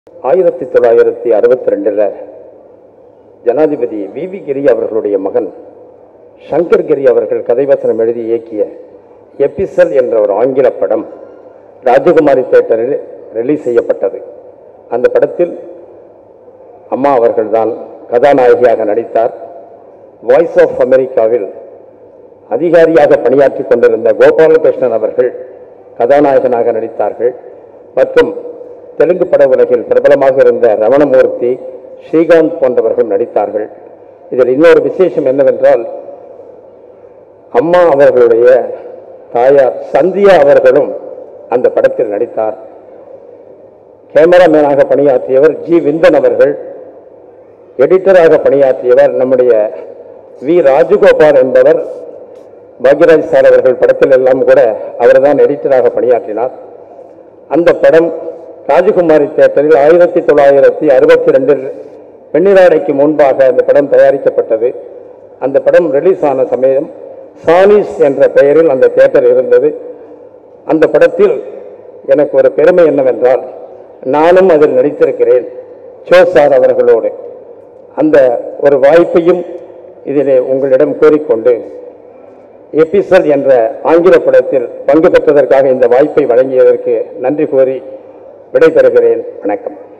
ஆயிரத்தி தொள்ளாயிரத்தி அறுபத்தி ரெண்டில் ஜனாதிபதி வி வி கிரி அவர்களுடைய மகன் சங்கர் கிரி அவர்கள் கதைவசனம் எழுதி இயக்கிய எபிசல் என்ற ஒரு ஆங்கில படம் ராஜகுமாரி தேட்டரில் ரிலீஸ் செய்யப்பட்டது அந்த படத்தில் அம்மா அவர்கள்தான் கதாநாயகியாக நடித்தார் வாய்ஸ் ஆஃப் அமெரிக்காவில் அதிகாரியாக பணியாற்றிக் கொண்டிருந்த கோபாலகிருஷ்ணன் அவர்கள் கதாநாயகனாக நடித்தார்கள் மற்றும் தெலுங்கு பட உலகில் பிரபலமாக இருந்த ரமணமூர்த்தி ஸ்ரீகாந்த் போன்றவர்கள் நடித்தார்கள் இதில் இன்னொரு விசேஷம் என்னவென்றால் அம்மா அவர்களுடைய தாயார் சந்தியா அவர்களும் அந்த படத்தில் நடித்தார் கேமராமேனாக பணியாற்றியவர் ஜி விந்தன் அவர்கள் எடிட்டராக பணியாற்றியவர் நம்முடைய வி ராஜகோபால் என்பவர் பாக்யராஜ் சார் அவர்கள் படத்தில் எல்லாம் கூட அவர்தான் எடிட்டராக பணியாற்றினார் அந்த படம் ராஜகுமாரி தேட்டரில் ஆயிரத்தி தொள்ளாயிரத்தி அறுபத்தி ரெண்டில் வெண்ணிராடைக்கு முன்பாக அந்த படம் தயாரிக்கப்பட்டது அந்த படம் ரிலீஸ் ஆன சமயம் சானிஸ் என்ற பெயரில் அந்த தேட்டர் இருந்தது அந்த படத்தில் எனக்கு ஒரு பெருமை என்னவென்றால் நானும் அதில் நடித்திருக்கிறேன் சோ சார் அவர்களோடு அந்த ஒரு வாய்ப்பையும் இதிலே உங்களிடம் கோரிக்கொண்டு எபிசல் என்ற ஆங்கில படத்தில் பங்கு பெற்றதற்காக இந்த வாய்ப்பை வழங்கியதற்கு நன்றி கூறி விடைபெறுகிறேன் வணக்கம்